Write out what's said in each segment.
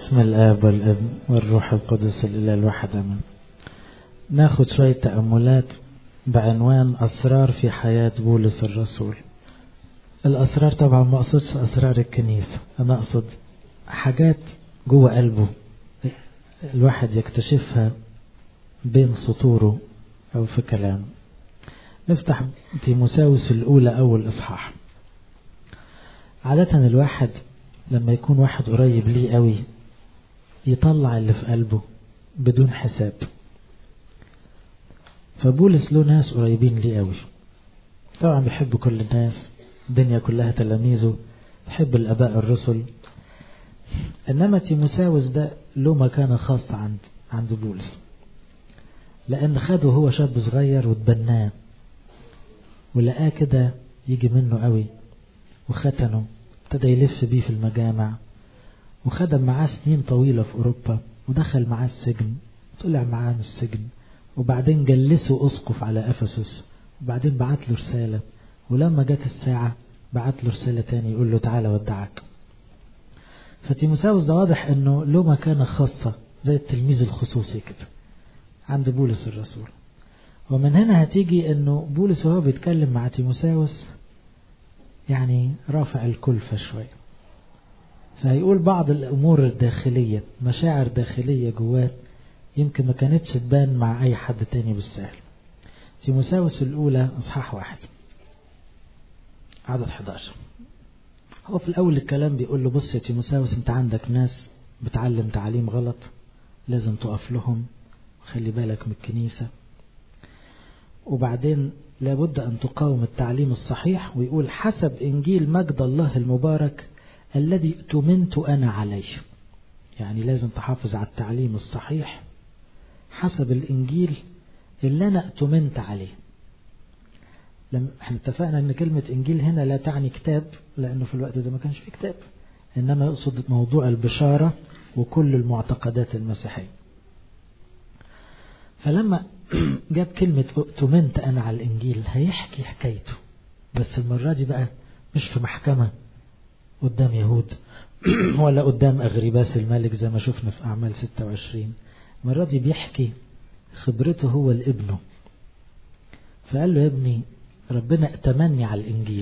باسم الآب والابن والروح القدس الإله الواحد أمين ناخد شوية تأملات بعنوان أسرار في حياة بولس الرسول الأسرار طبعا ما أقصدش أسرار الكنيسة أنا أقصد حاجات جوه قلبه الواحد يكتشفها بين سطوره أو في كلامه نفتح تيموساوس الأولى أول إصحاح عادة الواحد لما يكون واحد قريب ليه قوي يطلع اللي في قلبه بدون حساب فبولس له ناس قريبين ليه قوي طبعا بيحب كل الناس الدنيا كلها تلاميذه يحب الآباء الرسل إنما تيموساوس ده له مكانة خاصة عند عند بولس لأن خده هو شاب صغير وتبناه ولقاه كده يجي منه قوي وختنه ابتدى يلف بيه في المجامع وخدم معاه سنين طويلة في أوروبا ودخل معاه السجن طلع معاه من السجن وبعدين جلسه أسقف على أفسس وبعدين بعت له رسالة ولما جت الساعة بعت له رسالة تاني يقول له تعالى ودعك فتيموساوس ده واضح انه له مكانة خاصة زي التلميذ الخصوصي كده عند بولس الرسول ومن هنا هتيجي انه بولس وهو بيتكلم مع تيموساوس يعني رافع الكلفة شوية فهيقول بعض الأمور الداخلية مشاعر داخلية جواه يمكن ما كانتش تبان مع أي حد تاني بالسهل تيموساوس الأولى أصحاح واحد عدد 11 هو في الأول الكلام بيقول له بص يا تيموساوس أنت عندك ناس بتعلم تعليم غلط لازم تقف لهم وخلي بالك من الكنيسة وبعدين لابد أن تقاوم التعليم الصحيح ويقول حسب إنجيل مجد الله المبارك الذي اؤتمنت أنا عليه يعني لازم تحافظ على التعليم الصحيح حسب الإنجيل اللي أنا اؤتمنت عليه لما احنا اتفقنا ان كلمة انجيل هنا لا تعني كتاب لانه في الوقت ده ما كانش في كتاب انما يقصد موضوع البشارة وكل المعتقدات المسيحية فلما جاب كلمة اؤتمنت انا على الانجيل هيحكي حكايته بس المرة دي بقى مش في محكمة قدام يهود ولا قدام اغرباس الملك زي ما شفنا في اعمال 26 المرة دي بيحكي خبرته هو لابنه فقال له يا ابني ربنا ائتمني على الإنجيل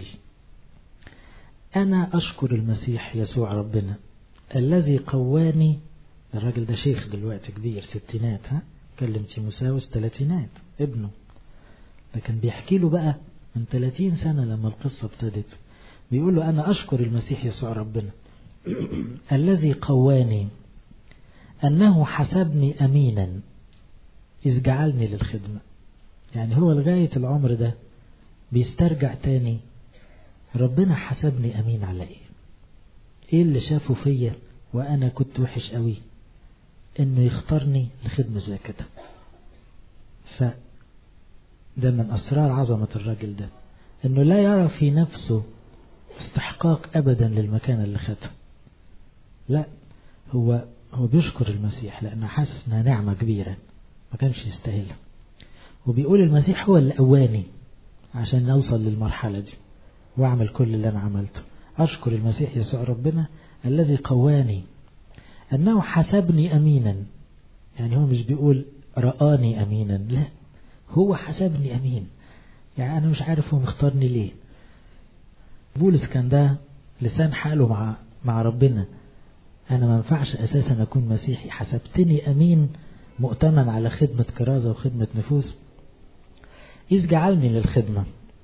أنا أشكر المسيح يسوع ربنا الذي قواني الراجل ده شيخ دلوقتي كبير ستينات ها كلم تيموساوس تلاتينات ابنه لكن بيحكي له بقى من 30 سنة لما القصة ابتدت بيقول له أنا أشكر المسيح يسوع ربنا الذي قواني أنه حسبني أمينا إذ جعلني للخدمة يعني هو لغاية العمر ده بيسترجع تاني ربنا حسبني أمين على إيه إيه اللي شافه فيا وأنا كنت وحش قوي إنه يختارني لخدمة زي كده ف ده من أسرار عظمة الراجل ده إنه لا يرى في نفسه استحقاق أبدا للمكان اللي خده لا هو هو بيشكر المسيح لأنه حاسس إنها نعمة كبيرة ما كانش يستاهلها وبيقول المسيح هو اللي قواني عشان نوصل للمرحلة دي واعمل كل اللي انا عملته اشكر المسيح يسوع ربنا الذي قواني انه حسبني امينا يعني هو مش بيقول رآني امينا لا هو حسبني امين يعني انا مش عارف هو مختارني ليه بولس كان ده لسان حاله مع مع ربنا انا ما ينفعش اساسا اكون مسيحي حسبتني امين مؤتمن على خدمة كرازة وخدمة نفوس إذ جعلني للخدمة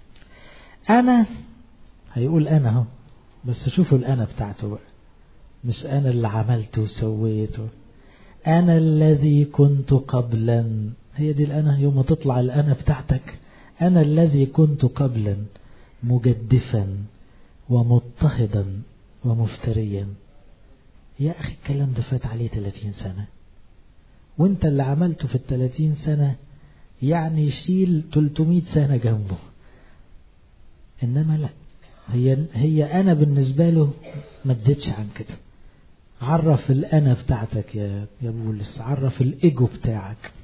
أنا هيقول أنا هو بس شوفوا الأنا بتاعته بقى مش أنا اللي عملته وسويته أنا الذي كنت قبلا هي دي الأنا يوم ما تطلع الأنا بتاعتك أنا الذي كنت قبلا مجدفا ومضطهدا ومفتريا يا أخي الكلام ده فات عليه 30 سنة وانت اللي عملته في الثلاثين سنة يعني يشيل 300 سنة جنبه انما لا هي هي انا بالنسبة له ما تزيدش عن كده عرف الانا بتاعتك يا يا بولس عرف الايجو بتاعك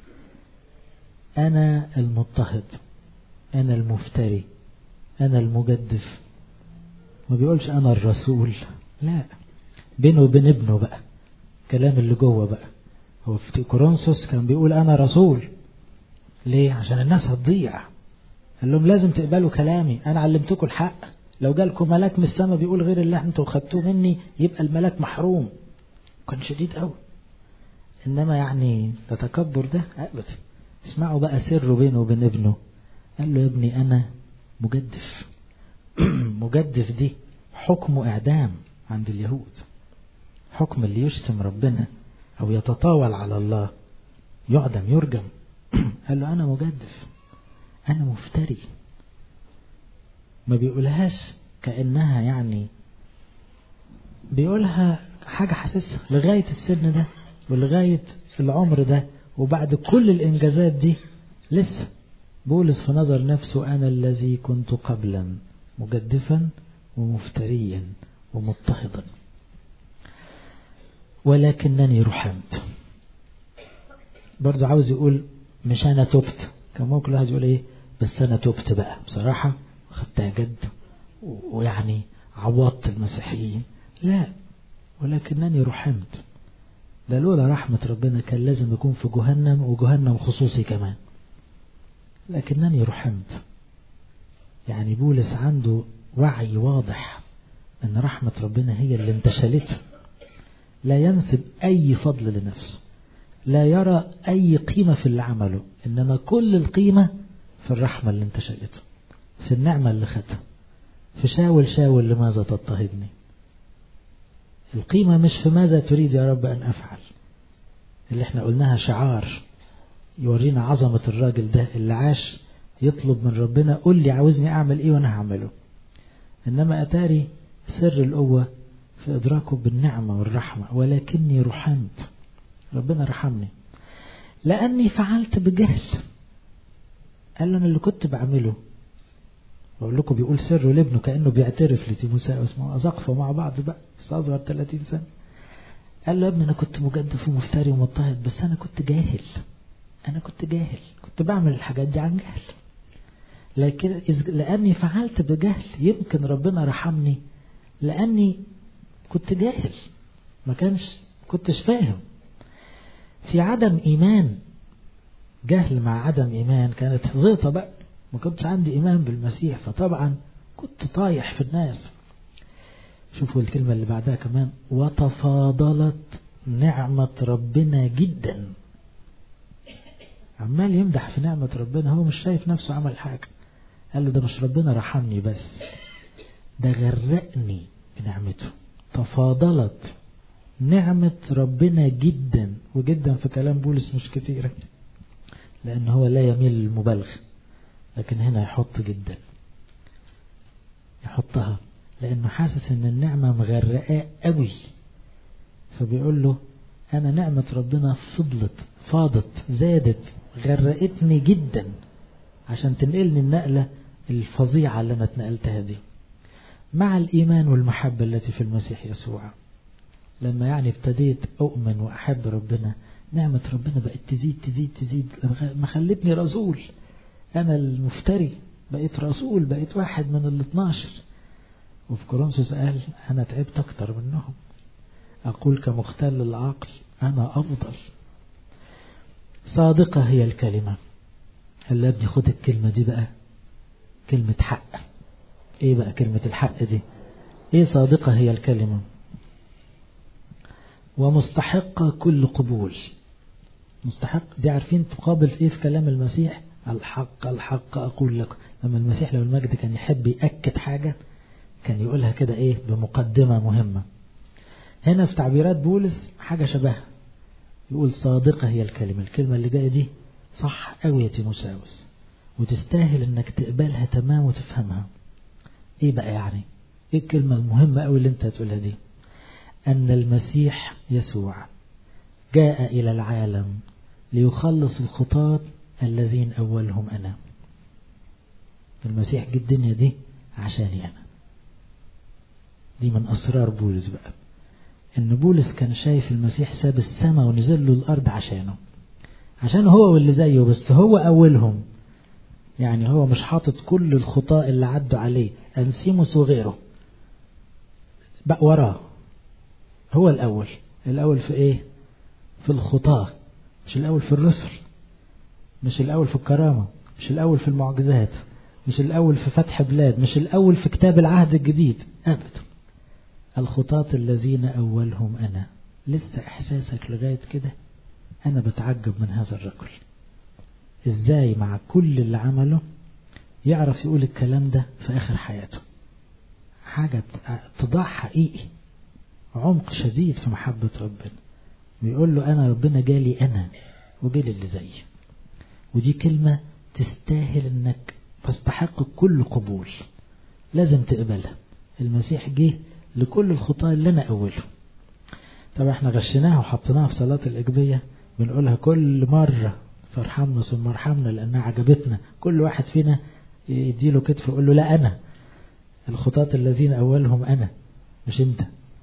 انا المضطهد انا المفتري انا المجدف ما بيقولش انا الرسول لا بينه وبين ابنه بقى الكلام اللي جوه بقى هو في كورنثوس كان بيقول أنا رسول ليه عشان الناس هتضيع قال لهم لازم تقبلوا كلامي أنا علمتكم الحق لو جالكم ملاك من السماء بيقول غير اللي انتوا خدتوه مني يبقى الملاك محروم كان شديد قوي انما يعني تتكبر ده ابدا اسمعوا بقى سره بينه وبين ابنه قال له يا ابني انا مجدف مجدف دي حكمه اعدام عند اليهود حكم اللي يشتم ربنا او يتطاول على الله يعدم يرجم قال له انا مجدف انا مفتري ما بيقولهاش كأنها يعني بيقولها حاجة حاسسها لغاية السن ده ولغاية العمر ده وبعد كل الإنجازات دي لسه بولس في نظر نفسه أنا الذي كنت قبلا مجدفا ومفتريا ومضطهدا ولكنني رحمت برضه عاوز يقول مش أنا تبت كان ممكن الواحد يقول إيه بس أنا تبت بقى بصراحة خدتها جد ويعني عوضت المسيحيين لا ولكنني رحمت ده لولا رحمة ربنا كان لازم يكون في جهنم وجهنم خصوصي كمان لكنني رحمت يعني بولس عنده وعي واضح ان رحمة ربنا هي اللي انتشلته لا ينسب اي فضل لنفسه لا يرى اي قيمة في اللي عمله انما كل القيمة في الرحمة اللي انتشلته في النعمة اللي خدها في شاول شاول لماذا تضطهدني القيمة مش في ماذا تريد يا رب أن أفعل اللي احنا قلناها شعار يورينا عظمة الراجل ده اللي عاش يطلب من ربنا قول لي عاوزني أعمل إيه وأنا هعمله إنما أتاري سر القوة في إدراكه بالنعمة والرحمة ولكني رحمت ربنا رحمني لأني فعلت بجهل قال أنا اللي كنت بعمله بقول لكم بيقول سره لابنه كأنه بيعترف لتيموساوس ما أزقفوا مع بعض بقى بس أصغر 30 سنة قال له يا ابني أنا كنت مجدف ومفتري ومضطهد بس أنا كنت جاهل أنا كنت جاهل كنت بعمل الحاجات دي عن جهل لكن لأني فعلت بجهل يمكن ربنا رحمني لأني كنت جاهل ما كانش كنتش فاهم في عدم إيمان جهل مع عدم إيمان كانت زيطة بقى ما كنتش عندي إيمان بالمسيح فطبعا كنت طايح في الناس شوفوا الكلمة اللي بعدها كمان وتفاضلت نعمة ربنا جدا عمال يمدح في نعمة ربنا هو مش شايف نفسه عمل حاجة قال له ده مش ربنا رحمني بس ده غرقني بنعمته تفاضلت نعمة ربنا جدا وجدا في كلام بولس مش كتيرة لأن هو لا يميل للمبالغة لكن هنا يحط جدا يحطها لأنه حاسس أن النعمة مغرقاه قوي فبيقول له أنا نعمة ربنا فضلت فاضت زادت غرقتني جدا عشان تنقلني النقلة الفظيعة اللي أنا اتنقلتها دي مع الإيمان والمحبة التي في المسيح يسوع لما يعني ابتديت أؤمن وأحب ربنا نعمة ربنا بقت تزيد تزيد تزيد ما خلتني رسول أنا المفتري بقيت رسول بقيت واحد من ال 12 وفي كورنثوس قال أنا تعبت أكتر منهم أقول كمختل العقل أنا أفضل صادقة هي الكلمة قال ابني خد الكلمة دي بقى كلمة حق ايه بقى كلمة الحق دي ايه صادقة هي الكلمة ومستحقة كل قبول مستحق دي عارفين تقابل ايه في كلام المسيح الحق الحق أقول لك لما المسيح لو المجد كان يحب يأكد حاجة كان يقولها كده ايه بمقدمة مهمة هنا في تعبيرات بولس حاجة شبهها يقول صادقة هي الكلمة الكلمة اللي جاية دي صح قوي يا تيموساوس وتستاهل انك تقبلها تمام وتفهمها ايه بقى يعني ايه الكلمة المهمة قوي اللي انت هتقولها دي ان المسيح يسوع جاء الى العالم ليخلص الخطاة الذين اولهم انا المسيح جه الدنيا دي عشاني انا دي من اسرار بولس بقى ان بولس كان شايف المسيح ساب السماء ونزل له الارض عشانه عشان هو واللي زيه بس هو اولهم يعني هو مش حاطط كل الخطاء اللي عدوا عليه انسيموس وغيره بقى وراه هو الاول الأول في إيه في الخطاة مش الأول في الرسل مش الأول في الكرامة مش الأول في المعجزات مش الأول في فتح بلاد مش الأول في كتاب العهد الجديد أبدا الخطاة الذين أولهم أنا لسه إحساسك لغاية كده أنا بتعجب من هذا الرجل إزاي مع كل اللي عمله يعرف يقول الكلام ده في آخر حياته حاجة اتضاع حقيقي عمق شديد في محبة ربنا بيقول له أنا ربنا جالي أنا وجالي اللي زيي ودي كلمة تستاهل انك تستحق كل قبول لازم تقبلها المسيح جه لكل الخطاة اللي انا اولهم طب احنا غشيناها وحطيناها في صلاة الإجبية بنقولها كل مرة فارحمنا ثم ارحمنا لأنها عجبتنا كل واحد فينا يديله كتف ويقول له لا أنا الخطاة الذين أولهم أنا مش أنت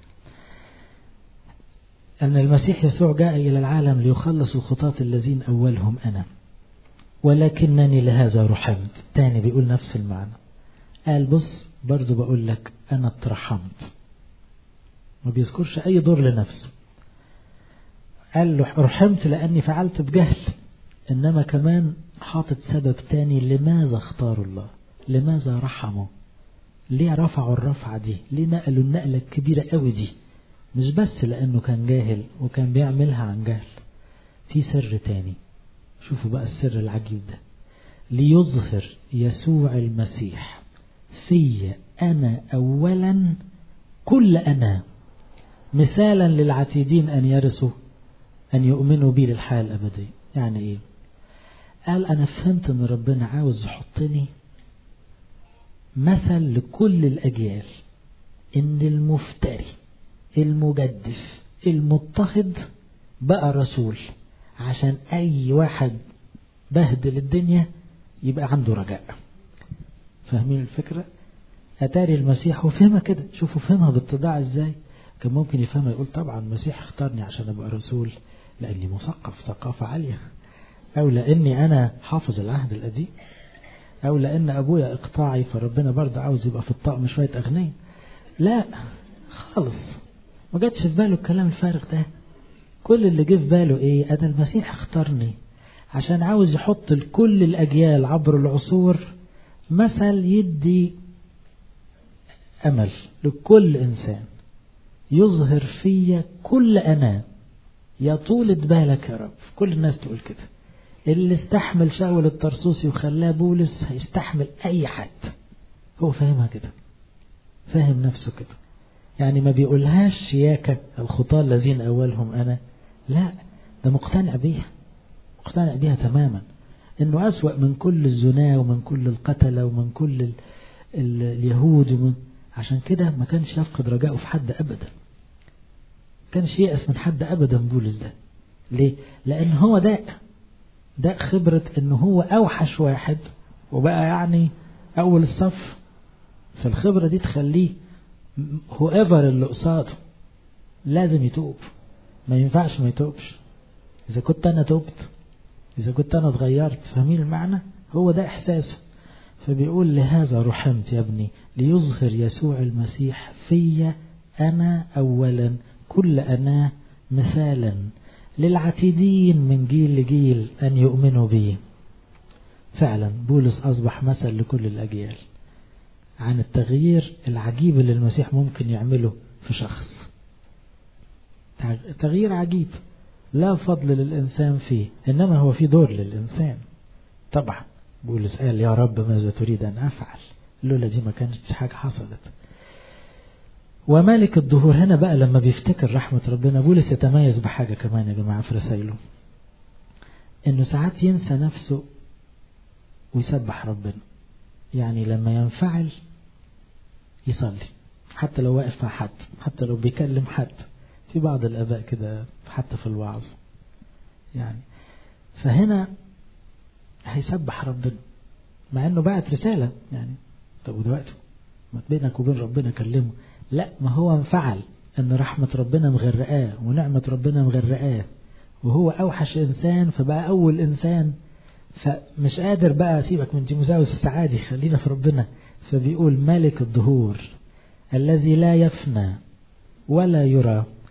أن المسيح يسوع جاء إلى العالم ليخلص الخطاة الذين أولهم أنا ولكنني لهذا رحمت تاني بيقول نفس المعنى قال بص برضو بقول لك أنا اترحمت ما بيذكرش أي دور لنفسه قال له رحمت لأني فعلت بجهل إنما كمان حاطط سبب تاني لماذا اختاروا الله لماذا رحموا ليه رفعوا الرفعة دي ليه نقلوا النقلة الكبيرة قوي دي مش بس لأنه كان جاهل وكان بيعملها عن جهل في سر تاني شوفوا بقى السر العجيب ده ليظهر يسوع المسيح في أنا أولا كل أنا مثالا للعتيدين أن يرثوا أن يؤمنوا بي للحياة الأبدية يعني إيه قال أنا فهمت أن ربنا عاوز يحطني مثل لكل الأجيال إن المفتري المجدف المضطهد بقى رسول عشان أي واحد بهدل الدنيا يبقى عنده رجاء فاهمين الفكرة أتاري المسيح وفهمها كده شوفوا فهمها باتضاع إزاي كان ممكن يفهمها يقول طبعا المسيح اختارني عشان أبقى رسول لأني مثقف ثقافة عالية أو لأني أنا حافظ العهد القديم أو لأن أبويا إقطاعي فربنا برضه عاوز يبقى في الطقم شوية أغنياء لا خالص ما جاتش في باله الكلام الفارغ ده كل اللي جه في باله إيه أنا المسيح اختارني عشان عاوز يحط لكل الأجيال عبر العصور مثل يدي أمل لكل إنسان يظهر فيا كل أنا يا طولة بالك يا رب كل الناس تقول كده اللي استحمل شاول الطرسوسي وخلاه بولس هيستحمل أي حد هو فاهمها كده فاهم نفسه كده يعني ما بيقولهاش شياكة الخطاة الذين أولهم أنا لا ده مقتنع بيها مقتنع بيها تماما انه أسوأ من كل الزنا ومن كل القتلة ومن كل ال ال اليهود ومن عشان كده ما كانش يفقد رجاءه في حد أبدا كانش يأس من حد أبدا بولس ده ليه؟ لأن هو ده ده خبرة ان هو أوحش واحد وبقى يعني أول الصف فالخبرة دي تخليه هو ايفر اللي قصاده لازم يتوب ما ينفعش ما يتوبش إذا كنت أنا توبت إذا كنت أنا اتغيرت فاهمين المعنى هو ده إحساسه فبيقول لهذا رحمت يا ابني ليظهر يسوع المسيح في أنا أولا كل أنا مثالا للعتيدين من جيل لجيل أن يؤمنوا به فعلا بولس أصبح مثل لكل الأجيال عن التغيير العجيب اللي المسيح ممكن يعمله في شخص تغيير عجيب لا فضل للإنسان فيه إنما هو في دور للإنسان طبعا بولس قال يا رب ماذا تريد أن أفعل لولا دي ما كانتش حاجة حصلت ومالك الظهور هنا بقى لما بيفتكر رحمة ربنا بولس يتميز بحاجة كمان يا جماعة في رسائله انه ساعات ينسى نفسه ويسبح ربنا يعني لما ينفعل يصلي حتى لو واقف مع حد حتى لو بيكلم حد في بعض الآباء كده حتى في الوعظ يعني فهنا هيسبح ربنا مع انه بعت رسالة يعني طب ودلوقتي ما بينك وبين ربنا كلمه لا ما هو انفعل ان رحمة ربنا مغرقاه ونعمة ربنا مغرقاه وهو اوحش انسان فبقى اول انسان فمش قادر بقى سيبك من تيموساوس السعادي خلينا في ربنا فبيقول ملك الدهور الذي لا يفنى ولا يرى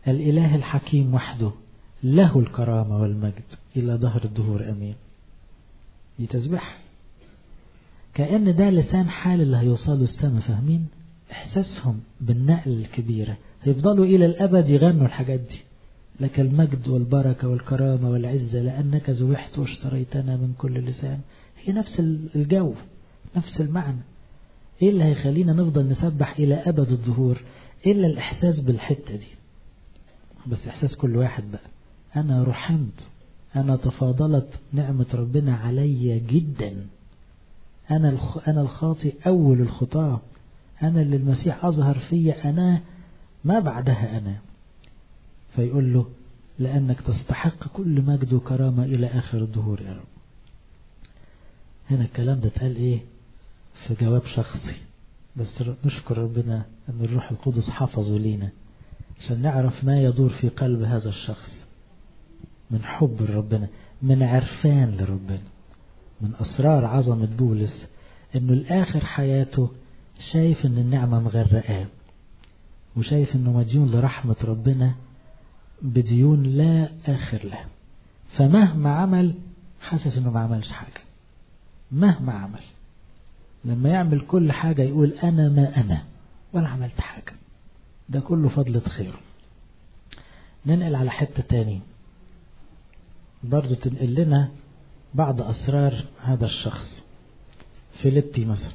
الإله الحكيم وحده له الكرامة والمجد إلى ظهر الدهور أمين دي تسبح كأن ده لسان حال اللي هيوصلوا السما فاهمين إحساسهم بالنقل الكبيرة هيفضلوا إلى الأبد يغنوا الحاجات دي لك المجد والبركة والكرامة والعزة لأنك زوحت واشتريتنا من كل لسان هي نفس الجو نفس المعنى إيه اللي هيخلينا نفضل نسبح إلى أبد الظهور إلا الإحساس بالحتة دي بس إحساس كل واحد بقى أنا رحمت أنا تفاضلت نعمة ربنا علي جدا أنا الخ... أنا الخاطئ أول الخطاة أنا اللي المسيح أظهر فيا أنا ما بعدها أنا فيقول له لأنك تستحق كل مجد وكرامة إلى آخر الدهور يا رب هنا الكلام ده اتقال إيه في جواب شخصي بس نشكر ربنا أن الروح القدس حفظه لينا عشان نعرف ما يدور في قلب هذا الشخص من حب لربنا من عرفان لربنا من أسرار عظمة بولس أنه الآخر حياته شايف أن النعمة مغرقاه وشايف أنه مديون لرحمة ربنا بديون لا آخر له فمهما عمل حاسس أنه ما عملش حاجة مهما عمل لما يعمل كل حاجة يقول أنا ما أنا ولا عملت حاجة ده كله فضلة خيره ننقل على حتة تاني برضو تنقل لنا بعض أسرار هذا الشخص فيليبي مثلا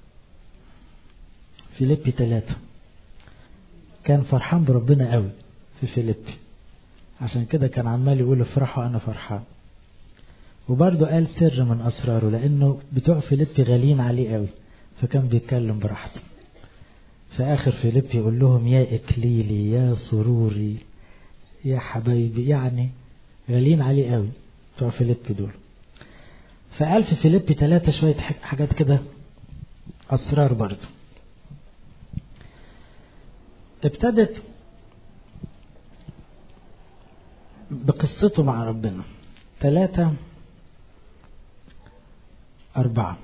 فيليبي ثلاثة كان فرحان بربنا قوي في فيليبي عشان كده كان عمال يقول افرحوا أنا فرحان وبرضه قال سر من أسراره لأنه بتوع فيليبي غاليين عليه قوي فكان بيتكلم براحته في آخر فيليبي يقول لهم يا إكليلي يا سروري يا حبايبي يعني غاليين عليه قوي بتوع فيليبي دول فقال في فيليبي ثلاثة شوية حاجات كده أسرار برضه ابتدت بقصته مع ربنا ثلاثة أربعة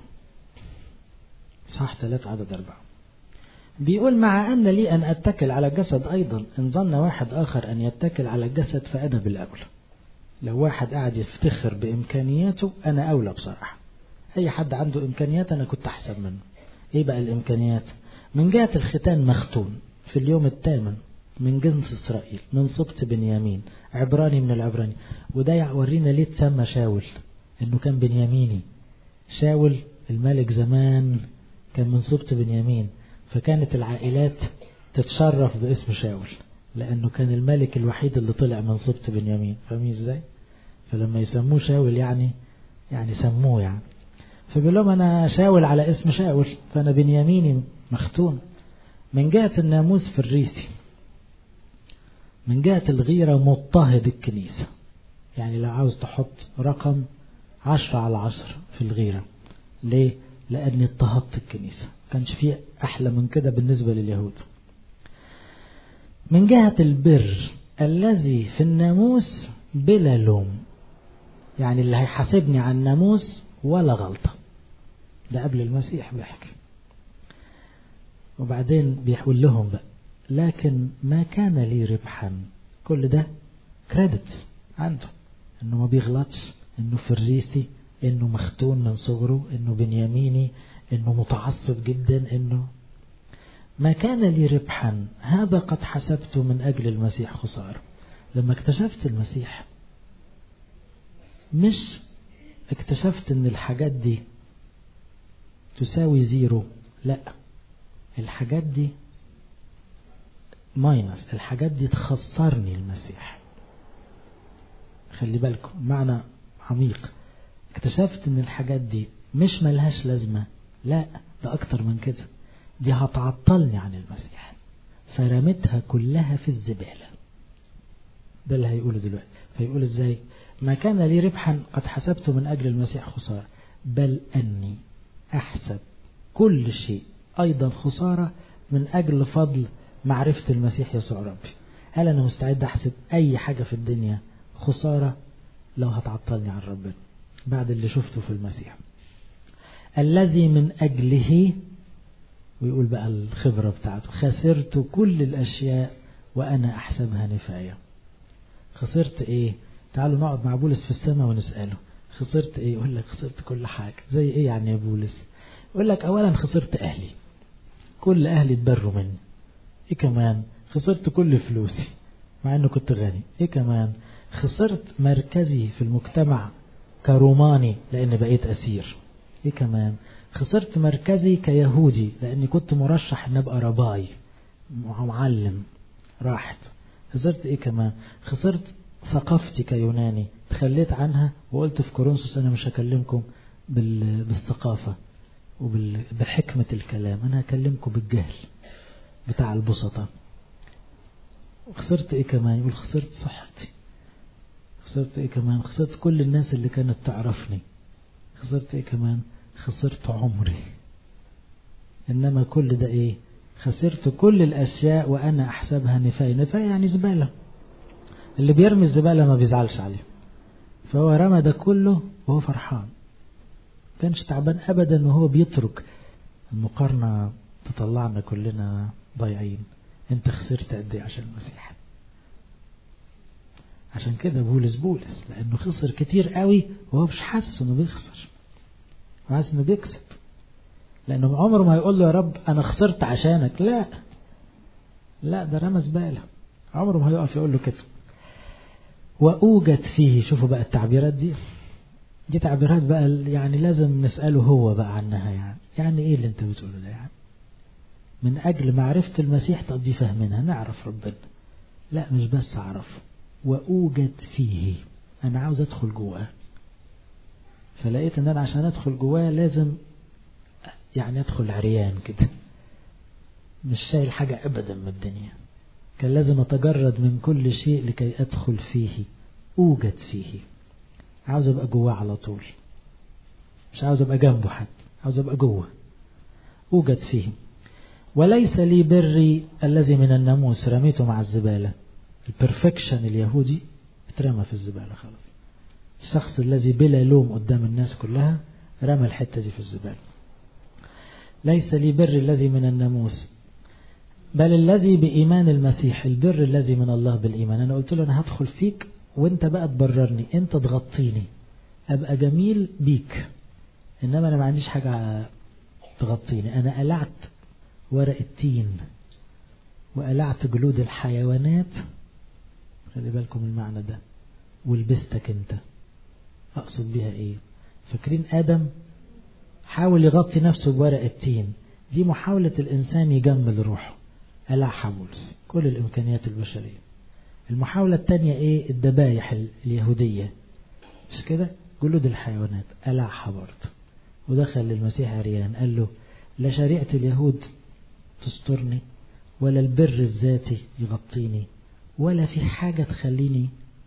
صح ثلاثة عدد أربعة بيقول مع أن لي أن أتكل على الجسد أيضا إن ظن واحد آخر أن يتكل على الجسد فأنا بالأولى لو واحد قاعد يفتخر بإمكانياته أنا أولى بصراحة أي حد عنده إمكانيات أنا كنت أحسن منه إيه بقى الإمكانيات من جهة الختان مختون في اليوم الثامن من جنس إسرائيل من سبط بنيامين عبراني من العبراني وده يورينا ليه تسمى شاول إنه كان بنياميني شاول الملك زمان كان من سبط بنيامين فكانت العائلات تتشرف باسم شاول لأنه كان الملك الوحيد اللي طلع من سبط بنيامين فاهمين ازاي؟ فلما يسموه شاول يعني يعني سموه يعني فبيقول لهم أنا شاول على اسم شاول فأنا بنياميني مختون من جهة الناموس في الريسي من جهة الغيرة مضطهد الكنيسة يعني لو عاوز تحط رقم عشرة على عشرة في الغيرة ليه؟ لأني اضطهدت الكنيسة كانش فيه أحلى من كده بالنسبة لليهود من جهة البر الذي في الناموس بلا لوم يعني اللي هيحاسبني عن الناموس ولا غلطة ده قبل المسيح بيحكي وبعدين بيقول لهم بقى لكن ما كان لي ربحا كل ده كريدت عنده انه ما بيغلطش انه فريسي انه مختون من صغره انه بنياميني انه متعصب جدا انه ما كان لي ربحا هذا قد حسبته من اجل المسيح خسارة لما اكتشفت المسيح مش اكتشفت ان الحاجات دي تساوي زيرو لا الحاجات دي ماينس الحاجات دي تخسرني المسيح خلي بالكم معنى عميق اكتشفت ان الحاجات دي مش ملهاش لازمة لا ده اكتر من كده دي هتعطلني عن المسيح فرمتها كلها في الزبالة ده اللي هيقوله دلوقتي فيقول ازاي ما كان لي ربحا قد حسبته من اجل المسيح خسارة بل اني احسب كل شيء ايضا خسارة من اجل فضل معرفة المسيح يسوع ربي هل انا مستعد احسب اي حاجة في الدنيا خسارة لو هتعطلني عن ربنا بعد اللي شفته في المسيح الذي من أجله ويقول بقى الخبرة بتاعته خسرت كل الأشياء وأنا أحسبها نفاية خسرت إيه تعالوا نقعد مع بولس في السماء ونسأله خسرت إيه يقول لك خسرت كل حاجة زي إيه يعني يا بولس يقول لك أولا خسرت أهلي كل أهلي اتبروا مني إيه كمان خسرت كل فلوسي مع أنه كنت غني إيه كمان خسرت مركزي في المجتمع كروماني لأن بقيت أسير إيه كمان خسرت مركزي كيهودي لأني كنت مرشح أن أبقى رباي معلم راحت خسرت إيه كمان خسرت ثقافتي كيوناني تخليت عنها وقلت في كورنثوس أنا مش هكلمكم بالثقافة وبحكمة الكلام أنا هكلمكم بالجهل بتاع البسطة وخسرت إيه كمان يقول خسرت صحتي خسرت إيه كمان خسرت كل الناس اللي كانت تعرفني خسرت إيه كمان خسرت عمري إنما كل ده إيه خسرت كل الأشياء وأنا أحسبها نفاية نفاية يعني زبالة اللي بيرمي الزبالة ما بيزعلش عليه فهو رمى ده كله وهو فرحان كانش تعبان أبدا وهو بيترك المقارنة تطلعنا كلنا ضايعين انت خسرت قد ايه عشان المسيح عشان كده بولس بولس لانه خسر كتير قوي وهو مش حاسس انه بيخسر حاسس انه بيكسب لانه عمره ما يقول له يا رب انا خسرت عشانك لا لا ده رمى زباله عمره ما هيقف يقول له كده واوجد فيه شوفوا بقى التعبيرات دي دي تعبيرات بقى يعني لازم نساله هو بقى عنها يعني يعني ايه اللي انت بتقوله ده يعني من أجل معرفة المسيح طب دي فهمنا نعرف ربنا لا مش بس أعرفه وأوجد فيه أنا عاوز أدخل جواه فلقيت أن أنا عشان أدخل جواه لازم يعني أدخل عريان كده مش شايل حاجة أبدا من الدنيا كان لازم أتجرد من كل شيء لكي أدخل فيه أوجد فيه عاوز أبقى جواه على طول مش عاوز أبقى جنبه حد عاوز أبقى جوه أوجد فيه وليس لي بري الذي من الناموس رميته مع الزبالة البرفكشن اليهودي اترمى في الزبالة خلاص الشخص الذي بلا لوم قدام الناس كلها رمى الحتة دي في الزبالة ليس لي بر الذي من الناموس بل الذي بإيمان المسيح البر الذي من الله بالإيمان أنا قلت له أنا هدخل فيك وانت بقى تبررني انت تغطيني أبقى جميل بيك إنما أنا ما عنديش حاجة تغطيني أنا قلعت ورق التين وقلعت جلود الحيوانات خلي بالكم المعنى ده ولبستك انت اقصد بيها ايه فاكرين ادم حاول يغطي نفسه بورق التين دي محاولة الانسان يجمل روحه قلعها بولس كل الامكانيات البشرية المحاولة التانية ايه الذبايح اليهودية مش كده جلود الحيوانات قلعها برضه ودخل للمسيح عريان قال له لا شريعة اليهود تسترني ولا البر الذاتي يغطيني ولا في حاجة تخليني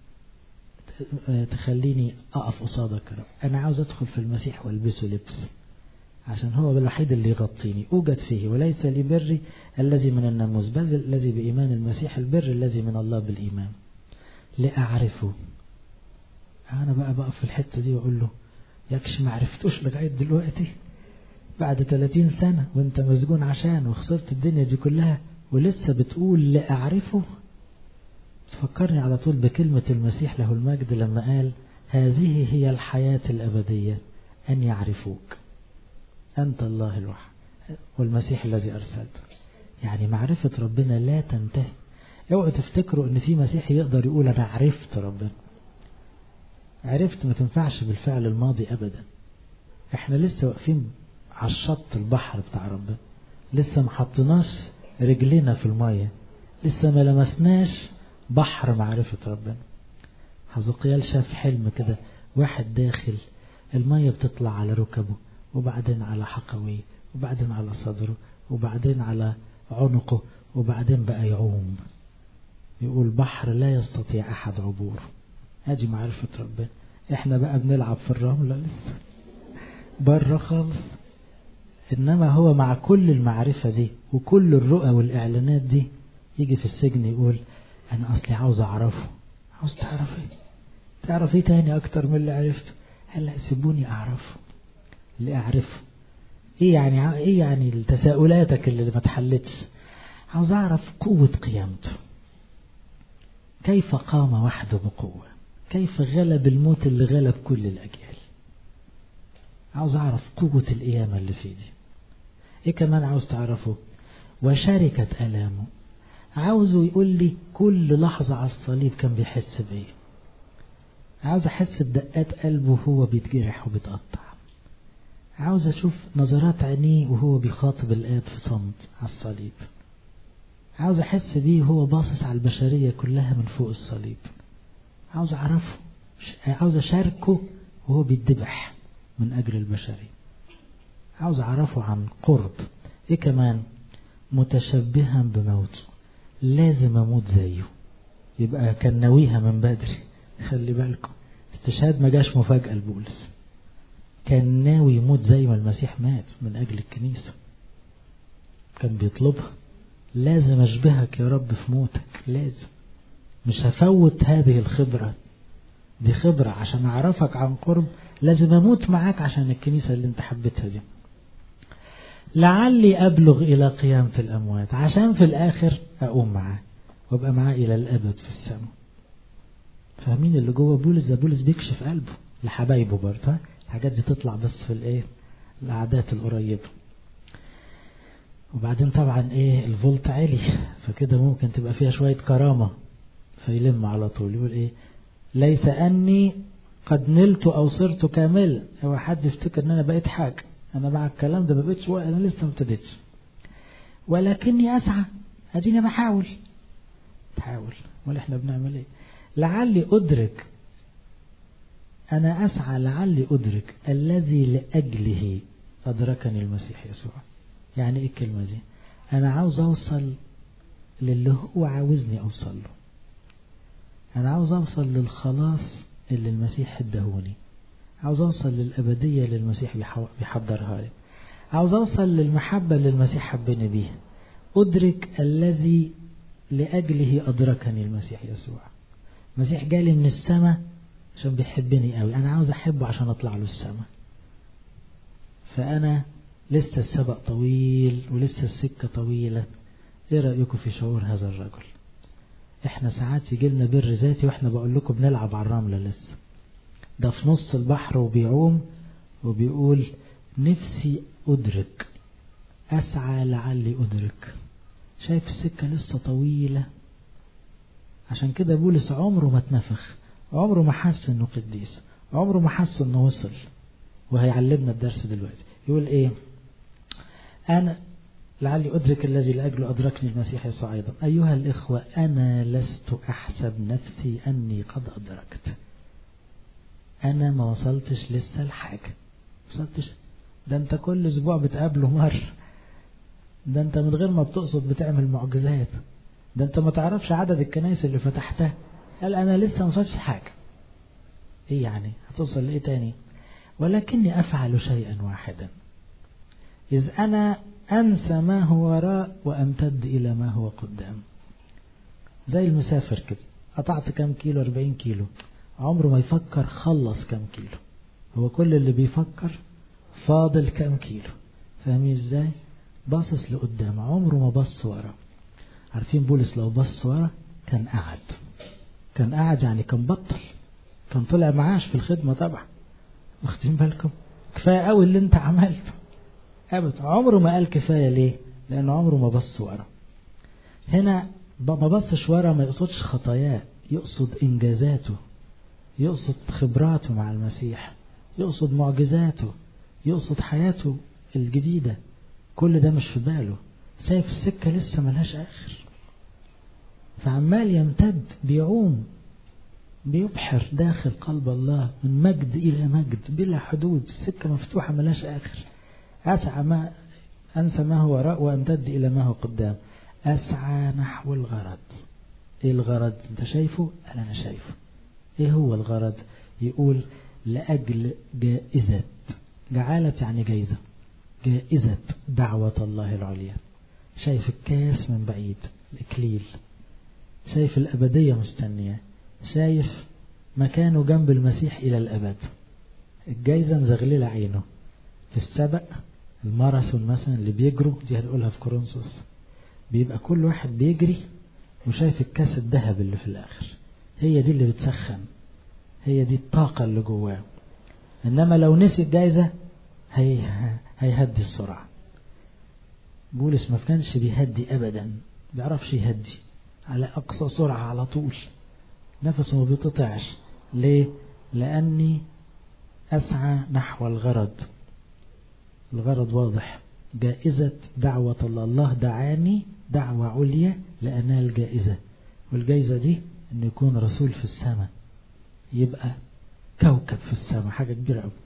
تخليني أقف قصادك رب أنا عاوز أدخل في المسيح والبسه لبس عشان هو الوحيد اللي يغطيني أوجد فيه وليس لي بري الذي من الناموس بل الذي بإيمان المسيح البر الذي من الله بالإيمان لأعرفه أنا بقى بقف في الحتة دي وأقول له يكش ما عرفتوش لغاية دلوقتي بعد 30 سنة وانت مسجون عشان وخسرت الدنيا دي كلها ولسه بتقول لأعرفه تفكرني على طول بكلمة المسيح له المجد لما قال هذه هي الحياة الأبدية أن يعرفوك أنت الله الوحيد والمسيح الذي أرسلته يعني معرفة ربنا لا تنتهي اوعوا تفتكروا ان في مسيح يقدر يقول انا عرفت ربنا عرفت ما تنفعش بالفعل الماضي ابدا احنا لسه واقفين على الشط البحر بتاع ربنا لسه ما حطيناش رجلنا في المية لسه ما لمسناش بحر معرفة ربنا حزقيال شاف حلم كده واحد داخل المية بتطلع على ركبه وبعدين على حقويه وبعدين على صدره وبعدين على عنقه وبعدين بقى يعوم يقول بحر لا يستطيع أحد عبوره ادي معرفة ربنا احنا بقى بنلعب في الرملة لسه بره خالص انما هو مع كل المعرفة دي وكل الرؤى والاعلانات دي يجي في السجن يقول انا اصلي عاوز اعرفه عاوز تعرف ايه تعرف ايه تاني اكتر من اللي عرفته هلا سيبوني اعرفه اللي اعرفه ايه يعني ايه يعني تساؤلاتك اللي ما اتحلتش عاوز اعرف قوة قيامته كيف قام وحده بقوة كيف غلب الموت اللي غلب كل الأجيال عاوز أعرف قوة القيامة اللي في دي إيه كمان عاوز تعرفه وشركة ألامه عاوزه يقول لي كل لحظة على الصليب كان بيحس بإيه عاوز أحس بدقات قلبه وهو بيتجرح وبيتقطع عاوز أشوف نظرات عينيه وهو بيخاطب الآب في صمت على الصليب عاوز أحس بيه وهو باصص على البشرية كلها من فوق الصليب عاوز أعرفه عاوز أشاركه وهو بيتذبح من أجل البشرية عاوز أعرفه عن قرب إيه كمان متشبها بموته لازم أموت زيه يبقى كان ناويها من بدري خلي بالكم استشهاد ما جاش مفاجأة لبولس كان ناوي يموت زي ما المسيح مات من أجل الكنيسة كان بيطلبها لازم أشبهك يا رب في موتك لازم مش هفوت هذه الخبرة دي خبرة عشان أعرفك عن قرب لازم أموت معاك عشان الكنيسة اللي انت حبيتها دي لعلي أبلغ إلى قيامة الأموات عشان في الآخر أقوم معاه وابقى معاه إلى الأبد في السماء فاهمين اللي جوه بولس ده بولس بيكشف قلبه لحبايبه برضه الحاجات دي تطلع بس في الايه العادات القريبة وبعدين طبعا ايه الفولت عالي فكده ممكن تبقى فيها شوية كرامة فيلم على طول يقول ايه ليس اني قد نلت او صرت كامل هو حد يفتكر ان انا بقيت حاجة انا مع الكلام ده ما بقيتش انا لسه ما ابتديتش ولكني اسعى اديني بحاول تحاول امال احنا بنعمل ايه لعلي ادرك أنا أسعى لعلي أدرك الذي لأجله أدركني المسيح يسوع يعني إيه الكلمة دي أنا عاوز أوصل للي هو عاوزني أوصل له أنا عاوز أوصل للخلاص اللي المسيح ادهوني عاوز أوصل للأبدية اللي المسيح بيحضرها لي عاوز أوصل للمحبة اللي المسيح حبني بيها أدرك الذي لأجله أدركني المسيح يسوع المسيح جالي من السماء عشان بيحبني قوي انا عاوز احبه عشان اطلع له السماء فانا لسه السبق طويل ولسه السكة طويلة ايه رأيكم في شعور هذا الرجل احنا ساعات يجي لنا بر ذاتي واحنا بقول لكم بنلعب على الرملة لسه ده في نص البحر وبيعوم وبيقول نفسي ادرك اسعى لعلي ادرك شايف السكة لسه طويلة عشان كده بولس عمره ما اتنفخ عمره ما حس انه قديس عمره ما حس انه وصل وهيعلمنا الدرس دلوقتي يقول ايه انا لعلي ادرك الذي لاجله ادركني المسيح يسوع ايضا ايها الاخوه انا لست احسب نفسي اني قد ادركت انا ما وصلتش لسه لحاجه وصلتش ده انت كل اسبوع بتقابله مره ده انت من غير ما بتقصد بتعمل معجزات ده انت ما تعرفش عدد الكنائس اللي فتحتها قال أنا لسه ما وصلتش حاجة إيه يعني هتوصل لإيه تاني ولكني أفعل شيئا واحدا إذ أنا أنسى ما هو وراء وأمتد إلى ما هو قدام زي المسافر كده قطعت كام كيلو 40 كيلو عمره ما يفكر خلص كام كيلو هو كل اللي بيفكر فاضل كام كيلو فاهمين ازاي باصص لقدام عمره ما بص ورا عارفين بولس لو بص ورا كان قعد كان قاعد يعني كان بطل كان طلع معاش في الخدمة طبعا واخدين بالكم كفاية قوي اللي انت عملته ابدا عمره ما قال كفاية ليه لانه عمره ما بص ورا هنا ما بصش ورا ما يقصدش خطاياه يقصد انجازاته يقصد خبراته مع المسيح يقصد معجزاته يقصد حياته الجديدة كل ده مش في باله شايف السكة لسه ملهاش آخر فعمال يمتد بيعوم بيبحر داخل قلب الله من مجد إلى مجد بلا حدود السكة مفتوحة ملاش آخر أسعى ما أنسى ما هو وراء وأمتد إلى ما هو قدام أسعى نحو الغرض إيه الغرض أنت شايفه قال أنا شايفه إيه هو الغرض يقول لأجل جائزة جعالة يعني جايزة جائزة دعوة الله العليا شايف الكاس من بعيد الإكليل شايف الأبدية مستنية شايف مكانه جنب المسيح إلى الأبد الجايزة مزغللة عينه في السبق الماراثون مثلا اللي بيجروا دي هنقولها في كورنثوس بيبقى كل واحد بيجري وشايف الكاس الذهب اللي في الآخر هي دي اللي بتسخن هي دي الطاقة اللي جواه إنما لو نسي الجايزة هي هيهدي السرعة بولس ما كانش بيهدي أبدا بيعرفش يهدي على أقصى سرعة على طول نفسه ما بيتقطعش ليه؟ لأني أسعى نحو الغرض الغرض واضح جائزة دعوة الله الله دعاني دعوة عليا لأنال جائزة والجائزة دي أن يكون رسول في السماء يبقى كوكب في السماء حاجة كبيرة أوي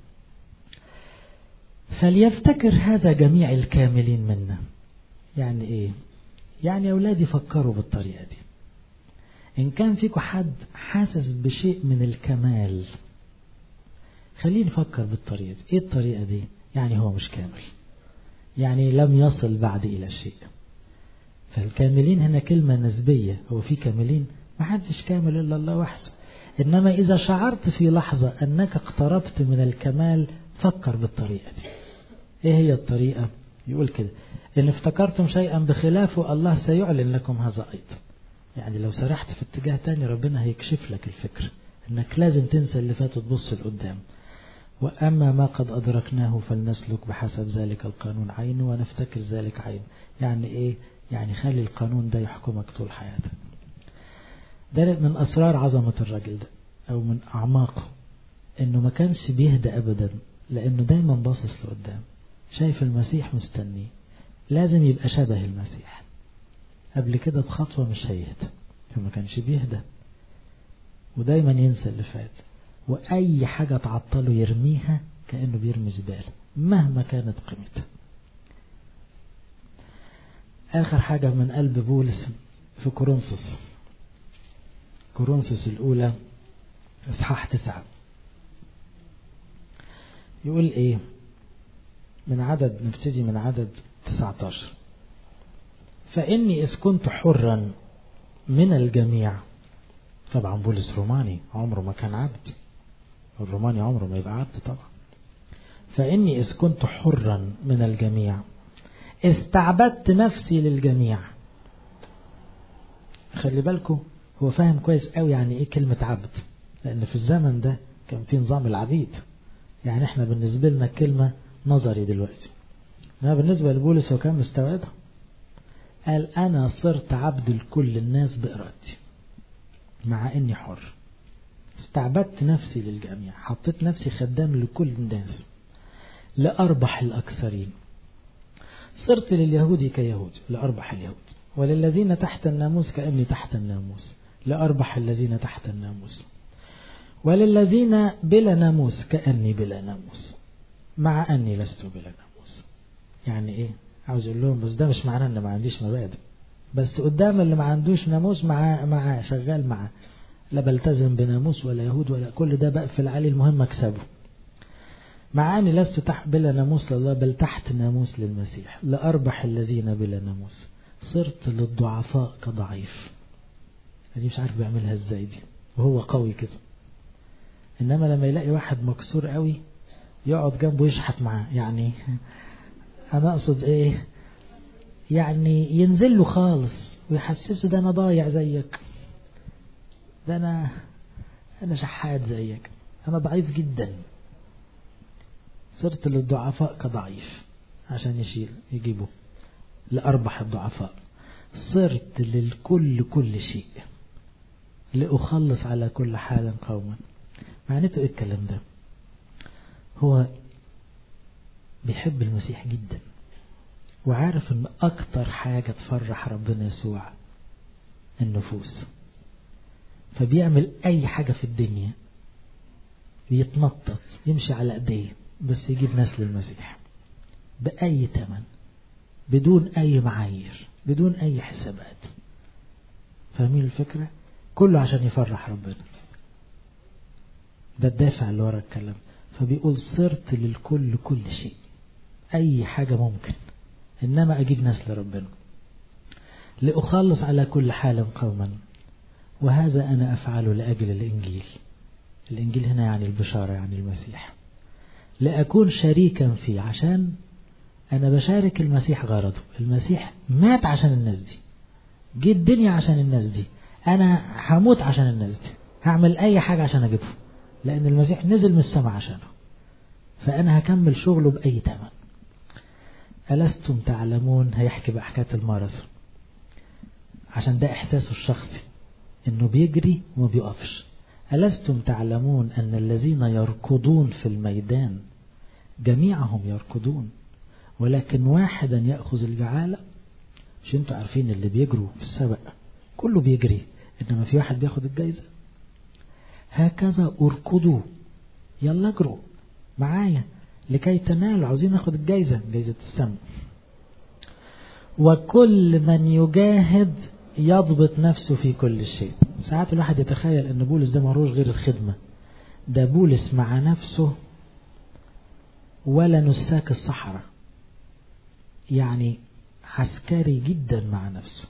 فليفتكر هذا جميع الكاملين منا يعني ايه يعني اولادي فكروا بالطريقة دي ان كان فيكم حد حاسس بشيء من الكمال خليه نفكر بالطريقة دي ايه الطريقة دي يعني هو مش كامل يعني لم يصل بعد الى شيء فالكاملين هنا كلمة نسبية هو في كاملين ما حدش كامل الا الله وحده انما اذا شعرت في لحظة انك اقتربت من الكمال فكر بالطريقة دي ايه هي الطريقة يقول كده ان افتكرتم شيئا بخلافه الله سيعلن لكم هذا ايضا يعني لو سرحت في اتجاه تاني ربنا هيكشف لك الفكر انك لازم تنسى اللي فات وتبص لقدام واما ما قد ادركناه فلنسلك بحسب ذلك القانون عينه ونفتكر ذلك عين يعني ايه يعني خلي القانون ده يحكمك طول حياتك ده من اسرار عظمة الراجل ده او من اعماقه انه ما كانش بيهدى ابدا لانه دايما باصص لقدام شايف المسيح مستنيه لازم يبقى شبه المسيح قبل كده بخطوة مش هيهدى فما كانش بيهدى ودايما ينسى اللي فات وأي حاجة تعطله يرميها كأنه بيرمي زبالة مهما كانت قيمتها آخر حاجة من قلب بولس في كورنثوس كورنثوس الأولى إصحاح تسعة يقول إيه من عدد نبتدي من عدد 19 فإني إذ كنت حرا من الجميع طبعا بولس روماني عمره ما كان عبد الروماني عمره ما يبقى عبد طبعا فإني إذ كنت حرا من الجميع استعبدت نفسي للجميع خلي بالكم هو فاهم كويس قوي يعني ايه كلمة عبد لأن في الزمن ده كان في نظام العبيد يعني احنا بالنسبة لنا كلمة نظري دلوقتي انما بالنسبة لبولس هو كان مستوعبها قال أنا صرت عبد لكل الناس بإرادتي مع إني حر استعبدت نفسي للجميع حطيت نفسي خدام لكل الناس لأربح الأكثرين صرت لليهود كيهود لأربح اليهود وللذين تحت الناموس كأني تحت الناموس لأربح الذين تحت الناموس وللذين بلا ناموس كأني بلا ناموس مع أني لست بلا ناموس يعني إيه عاوز أقول لهم بس ده مش معناه أن ما عنديش مبادئ بس قدام اللي ما عندوش ناموس مع مع شغال معاه لا بلتزم بناموس ولا يهود ولا كل ده بقفل عليه المهم اكسبه مع اني لست تحت بلا ناموس لله بل تحت ناموس للمسيح لاربح الذين بلا ناموس صرت للضعفاء كضعيف دي مش عارف بيعملها ازاي دي وهو قوي كده انما لما يلاقي واحد مكسور قوي يقعد جنبه يشحت معاه يعني انا اقصد ايه يعني ينزل له خالص ويحسسه ده انا ضايع زيك ده انا انا شحات زيك انا ضعيف جدا صرت للضعفاء كضعيف عشان يشيل يجيبه لأربح الضعفاء صرت للكل كل شيء لأخلص على كل حال قوما معناته ايه الكلام ده هو بيحب المسيح جدا وعارف ان اكتر حاجة تفرح ربنا يسوع النفوس فبيعمل اي حاجة في الدنيا بيتنطط يمشي على ايديه بس يجيب ناس للمسيح بأي تمن بدون أي معايير بدون أي حسابات فاهمين الفكرة كله عشان يفرح ربنا ده الدافع اللي ورا الكلام فبيقول صرت للكل كل شيء أي حاجة ممكن إنما أجيب ناس لربنا لأخلص على كل حال قوما وهذا أنا أفعله لأجل الإنجيل الإنجيل هنا يعني البشارة يعني المسيح لأكون شريكا فيه عشان أنا بشارك المسيح غرضه المسيح مات عشان الناس دي جه الدنيا عشان الناس دي انا هموت عشان الناس دي هعمل اي حاجة عشان اجيبهم لان المسيح نزل من السماء عشانه فانا هكمل شغله باي ثمن ألستم تعلمون هيحكي بقى حكاية الماراثون عشان ده إحساسه الشخصي إنه بيجري وما بيقفش ألستم تعلمون أن الذين يركضون في الميدان جميعهم يركضون ولكن واحدا يأخذ الجعالة مش انتوا عارفين اللي بيجروا في السبق كله بيجري إنما في واحد بياخد الجايزة هكذا اركضوا يلا اجروا معايا لكي تنالوا عاوزين ناخد الجايزة جايزة السم وكل من يجاهد يضبط نفسه في كل شيء ساعات الواحد يتخيل ان بولس ده مروش غير الخدمة ده بولس مع نفسه ولا نساك الصحراء يعني عسكري جدا مع نفسه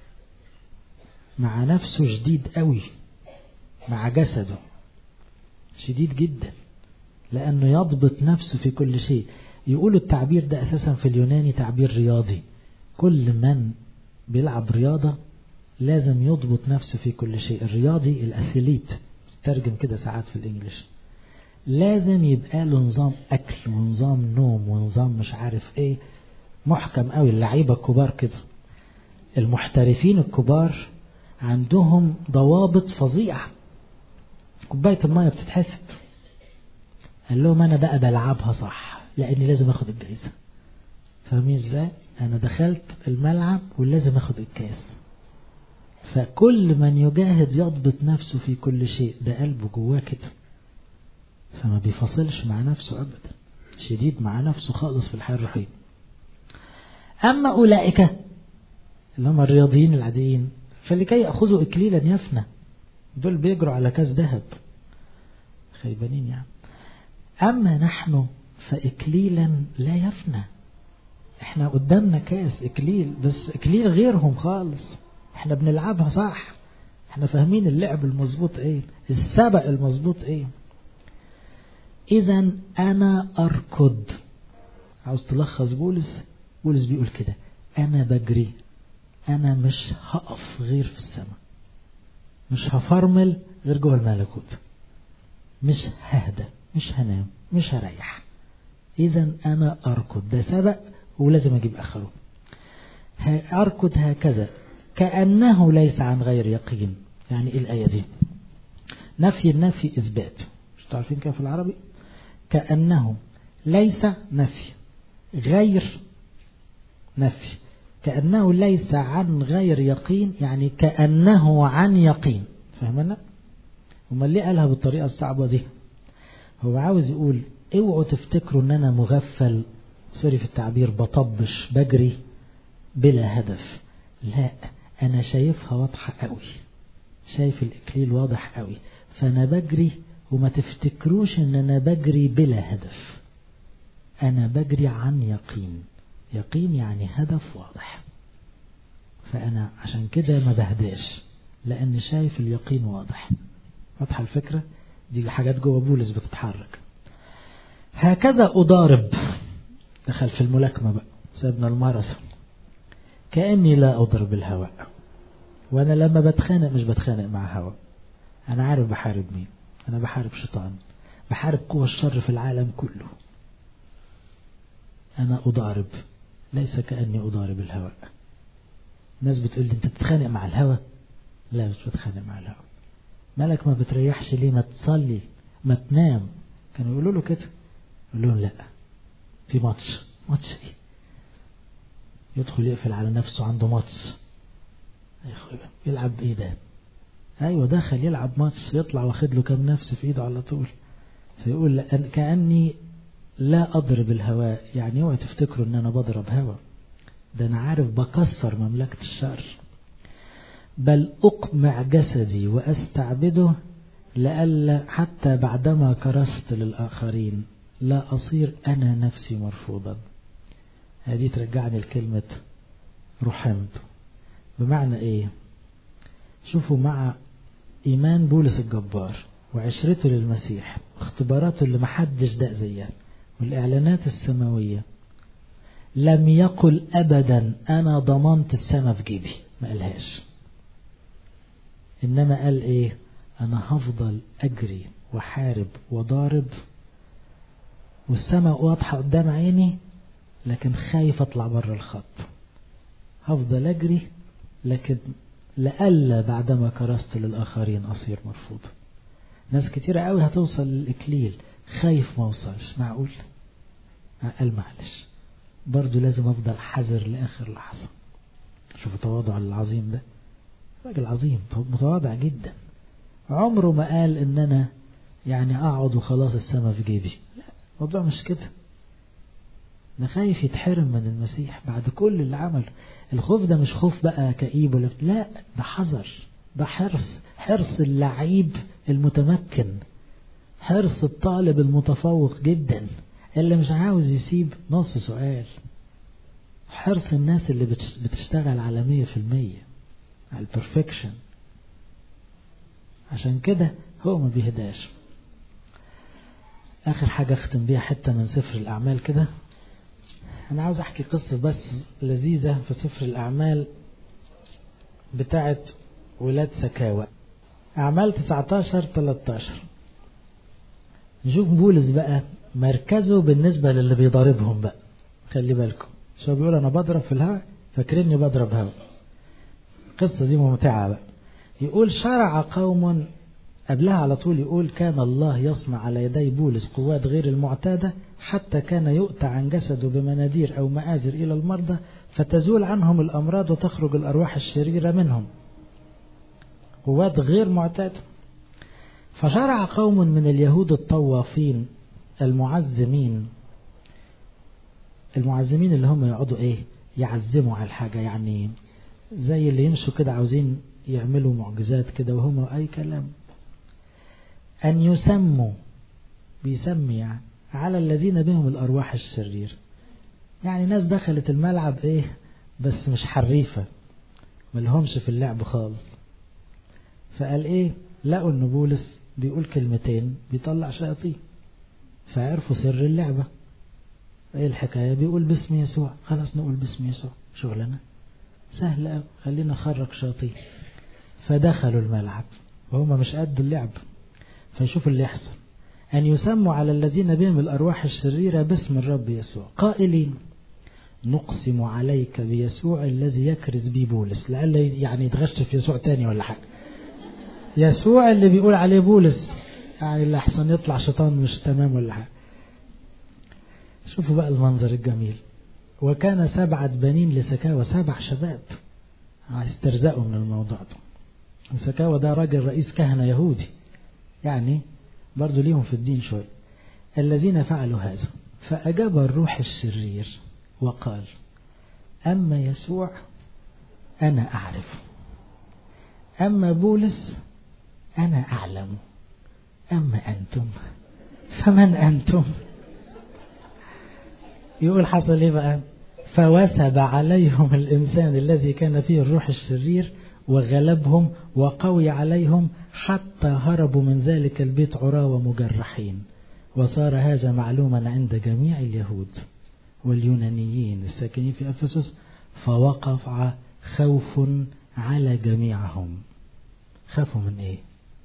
مع نفسه شديد قوي مع جسده شديد جدا لأنه يضبط نفسه في كل شيء يقولوا التعبير ده أساسا في اليوناني تعبير رياضي كل من بيلعب رياضة لازم يضبط نفسه في كل شيء الرياضي الأثليت ترجم كده ساعات في الإنجليش لازم يبقى له نظام أكل ونظام نوم ونظام مش عارف إيه محكم قوي اللعيبة الكبار كده المحترفين الكبار عندهم ضوابط فظيعة كوباية المية بتتحسب قال لهم انا بقى بلعبها صح لاني لازم اخد الجائزة فاهمين ازاي انا دخلت الملعب ولازم اخد الكاس فكل من يجاهد يضبط نفسه في كل شيء ده قلبه جواه كده فما بيفصلش مع نفسه ابدا شديد مع نفسه خالص في الحياة الروحية اما اولئك اللي هم الرياضيين العاديين فلكي ياخذوا اكليلا يفنى دول بيجروا على كاس ذهب خيبانين يعني أما نحن فإكليلا لا يفنى احنا قدامنا كاس إكليل بس إكليل غيرهم خالص احنا بنلعبها صح احنا فاهمين اللعب المظبوط ايه السبق المظبوط ايه اذا انا اركض عاوز تلخص بولس بولس بيقول كده انا بجري انا مش هقف غير في السماء مش هفرمل غير جوه الملكوت مش ههدى مش هنام مش هريح اذا انا اركض ده سبق ولازم اجيب اخره اركض هكذا كانه ليس عن غير يقين يعني ايه الايه دي نفي النفي اثبات مش تعرفين كيف في العربي كانه ليس نفي غير نفي كانه ليس عن غير يقين يعني كانه عن يقين فاهمنا امال ليه قالها بالطريقه الصعبه دي هو عاوز يقول اوعوا تفتكروا ان انا مغفل سوري في التعبير بطبش بجري بلا هدف لا انا شايفها واضحة قوي شايف الاكليل واضح قوي فانا بجري وما تفتكروش ان انا بجري بلا هدف انا بجري عن يقين يقين يعني هدف واضح فانا عشان كده ما بهداش لان شايف اليقين واضح واضحة الفكرة دي حاجات جوه بولس بتتحرك هكذا أضارب دخل في الملاكمة بقى سيبنا الماراثون كأني لا أضرب الهواء وأنا لما بتخانق مش بتخانق مع هواء أنا عارف بحارب مين أنا بحارب شيطان بحارب قوى الشر في العالم كله أنا أضارب ليس كأني أضارب الهواء الناس بتقول لي أنت بتتخانق مع الهواء لا مش بتخانق مع الهواء مالك ما بتريحش ليه ما تصلي ما تنام كانوا يقولوا له كده يقول لهم لا في ماتش ماتش ايه يدخل يقفل على نفسه عنده ماتش يلعب بايه ده ايوه دخل يلعب ماتش يطلع واخد له كام نفس في ايده على طول فيقول لأن كأني لا أضرب الهواء يعني اوعوا تفتكروا ان انا بضرب هواء ده انا عارف بكسر مملكة الشر بل أقمع جسدي وأستعبده لئلا حتى بعدما كرست للآخرين لا أصير أنا نفسي مرفوضا هذه ترجعني لكلمة رحمت بمعنى إيه شوفوا مع إيمان بولس الجبار وعشرته للمسيح واختباراته اللي محدش دق زيها والإعلانات السماوية لم يقل أبدا أنا ضمنت السماء في جيبي ما قالهاش إنما قال إيه أنا هفضل أجري وحارب وضارب والسماء واضحة قدام عيني لكن خايف أطلع بره الخط هفضل أجري لكن لألا بعدما كرست للآخرين أصير مرفوض ناس كتيرة قوي هتوصل للإكليل خايف ما وصلش معقول قال معلش برضو لازم أفضل حذر لآخر لحظة شوف التواضع العظيم ده راجل عظيم متواضع جدا عمره ما قال ان انا يعني اقعد وخلاص السما في جيبي لا الموضوع مش كده ده خايف يتحرم من المسيح بعد كل اللي عمله الخوف ده مش خوف بقى كئيب ولا لا ده حذر ده حرص حرص اللعيب المتمكن حرص الطالب المتفوق جدا اللي مش عاوز يسيب نص سؤال حرص الناس اللي بتشتغل على مية في المية على البرفكشن عشان كده هو ما بيهداش آخر حاجة أختم بيها حتة من سفر الأعمال كده أنا عاوز أحكي قصة بس لذيذة في سفر الأعمال بتاعت ولاد سكاوى أعمال 19 13 نشوف بولس بقى مركزه بالنسبة للي بيضاربهم بقى خلي بالكم شو بيقول أنا بضرب في الهواء فاكريني بضرب هواء القصة دي ممتعة بقى يقول شرع قوم قبلها على طول يقول كان الله يصنع على يدي بولس قوات غير المعتادة حتى كان يؤتى عن جسده بمنادير أو مآزر إلى المرضى فتزول عنهم الأمراض وتخرج الأرواح الشريرة منهم قوات غير معتادة فشرع قوم من اليهود الطوافين المعزمين المعزمين اللي هم يقعدوا ايه يعزموا على الحاجة يعني زي اللي يمشوا كده عاوزين يعملوا معجزات كده وهم أي كلام أن يسموا بيسمي يعني على الذين بهم الأرواح الشرير يعني ناس دخلت الملعب إيه بس مش حريفة ملهمش في اللعب خالص فقال إيه لقوا إن بولس بيقول كلمتين بيطلع شياطين فعرفوا سر اللعبة ايه الحكاية بيقول باسم يسوع خلاص نقول باسم يسوع شغلنا سهل قوي خلينا نخرج شياطين فدخلوا الملعب وهم مش قد اللعب فيشوفوا اللي يحصل أن يسموا على الذين بهم الأرواح الشريرة باسم الرب يسوع قائلين نقسم عليك بيسوع الذي يكرز بي بولس لعل يعني يتغش في يسوع تاني ولا حاجة يسوع اللي بيقول عليه بولس يعني اللي أحسن يطلع شيطان مش تمام ولا حاجة شوفوا بقى المنظر الجميل وكان سبعة بنين لسكاوى سبع شباب هيسترزقوا من الموضوع ده سكاوى ده راجل رئيس كهنة يهودي يعني برضو ليهم في الدين شوي الذين فعلوا هذا فأجاب الروح الشرير وقال أما يسوع أنا أعرف أما بولس أنا أعلم أما أنتم فمن أنتم يقول حصل إيه بقى فوسب عليهم الإنسان الذي كان فيه الروح الشرير وغلبهم وقوي عليهم حتى هربوا من ذلك البيت عرى ومجرحين وصار هذا معلوما عند جميع اليهود واليونانيين الساكنين في أفسس فوقف خوف على جميعهم خافوا من ايه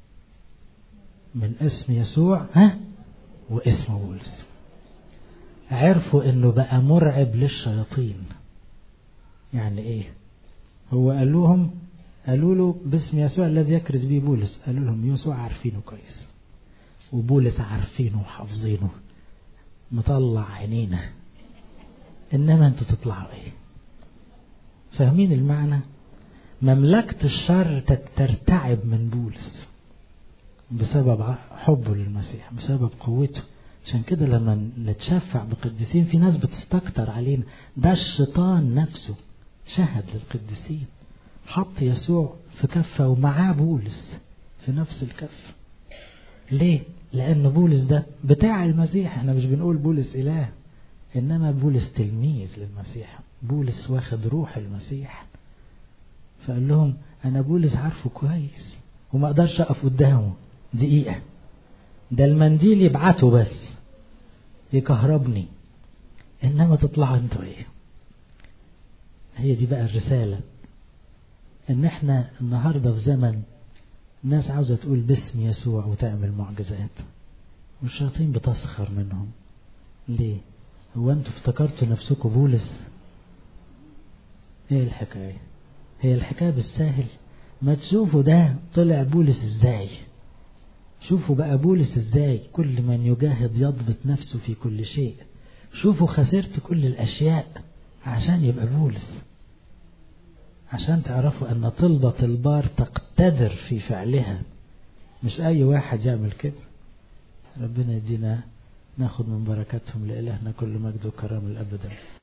من اسم يسوع ها واسم بولس عرفوا انه بقى مرعب للشياطين يعني ايه هو قال لهم قالوا له باسم يسوع الذي يكرز به بولس قالوا لهم يسوع عارفينه كويس وبولس عارفينه وحافظينه مطلع عينينا انما انتوا تطلعوا ايه فاهمين المعنى مملكة الشر ترتعب من بولس بسبب حبه للمسيح بسبب قوته عشان كده لما نتشفع بقديسين في ناس بتستكتر علينا ده الشيطان نفسه شهد للقديسين حط يسوع في كفة ومعاه بولس في نفس الكفة ليه؟ لأن بولس ده بتاع المسيح احنا مش بنقول بولس إله إنما بولس تلميذ للمسيح بولس واخد روح المسيح فقال لهم أنا بولس عارفه كويس وما أقدرش أقف قدامه دقيقة ده المنديل يبعته بس يكهربني إنما تطلعوا انتوا إيه هي دي بقى الرسالة ان احنا النهاردة في زمن الناس عاوزة تقول باسم يسوع وتعمل معجزات والشياطين بتسخر منهم ليه هو انتوا افتكرتوا نفسكم بولس ايه الحكاية هي الحكاية بالساهل ما تشوفوا ده طلع بولس ازاي شوفوا بقى بولس ازاي كل من يجاهد يضبط نفسه في كل شيء شوفوا خسرت كل الاشياء عشان يبقى بولس عشان تعرفوا ان طلبة البار تقتدر في فعلها مش اي واحد يعمل كده ربنا يدينا ناخد من بركاتهم لإلهنا كل مجد وكرم الأبدا